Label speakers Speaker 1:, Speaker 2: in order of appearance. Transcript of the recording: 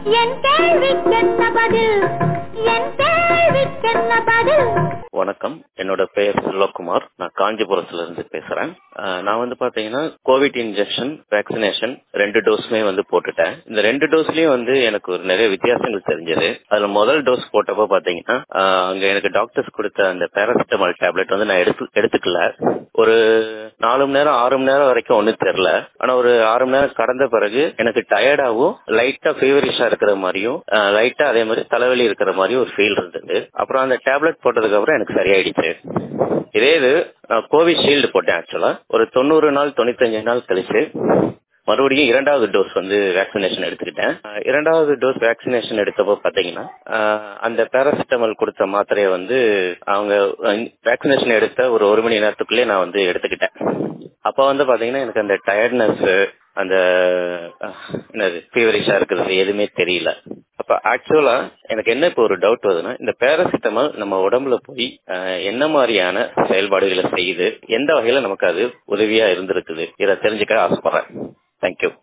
Speaker 1: என் கேள்விக்கென்ன பதில் என் கேள்விக்கென்ன பதில்
Speaker 2: வணக்கம் என்னோட பெயர் செல்வகுமார் நான் காஞ்சிபுரத்துல இருந்து பேசுறேன் அஹ் நான் வந்து பாத்தீங்கன்னா கோவிட் இன்ஜெக்ஷன் வேக்சினேஷன் ரெண்டு டோஸுமே வந்து போட்டுட்டேன் இந்த ரெண்டு டோஸ்லயும் வந்து எனக்கு ஒரு நிறைய வித்தியாசங்கள் தெரிஞ்சது அதுல முதல் டோஸ் போட்டப்போ பாத்தீங்கன்னா அஹ் அங்க எனக்கு டாக்டர்ஸ் கொடுத்த அந்த பேராசிட்டமால் டேப்லெட் வந்து நான் எடுத்து எடுத்துக்கல ஒரு நாலு மணி நேரம் ஆறு மணி நேரம் வரைக்கும் ஒன்றும் தெரியல ஆனா ஒரு ஆறு மணி நேரம் கடந்த பிறகு எனக்கு டயர்டாகவும் லைட்டா ஃபீவரிஷா இருக்கிற மாதிரியும் லைட்டா அதே மாதிரி தலைவலி இருக்கிற மாதிரியும் ஒரு ஃபீல் இருந்தது அப்புறம் அந்த டேப்லெட் போட்டதுக்கு அப்புறம் எனக்கு சரியாயிடுச்சு இதே இது கோவிஷீல்டு போட்டேன் ஆக்சுவலா ஒரு தொண்ணூறு நாள் தொண்ணூத்தஞ்சு நாள் கழிச்சு மறுபடியும் இரண்டாவது டோஸ் வந்து வேக்சினேஷன் எடுத்துக்கிட்டேன் அஹ் இரண்டாவது டோஸ் வேக்சினேஷன் எடுத்தப்போ பாத்தீங்கன்னா அஹ் அந்த பேராசிட்டமால் கொடுத்த மாத்திரையை வந்து அவங்க வேக்சினேஷன் எடுத்த ஒரு ஒரு மணி நேரத்துக்குள்ளே நான் வந்து எடுத்துக்கிட்டேன் அப்ப வந்து பாத்தீங்கன்னா எனக்கு அந்த டயர்ட்னஸ் அந்த அஹ், என்னது ஃபீவரிஷா இருக்கிறது எதுவுமே தெரியல அப்ப ஆக்சுவலா எனக்கு என்ன இப்போ ஒரு டவுட் வருதுன்னா இந்த பேராசிட்டமால் நம்ம உடம்புல போய் அஹ், என்ன மாதிரியான செயல்பாடுகளை செய்யுது எந்த வகையில நமக்கு அது உதவியா இருந்திருக்குது இதை தெரிஞ்சுக்க ஆசைப்படுறேன் தேங்க்யூ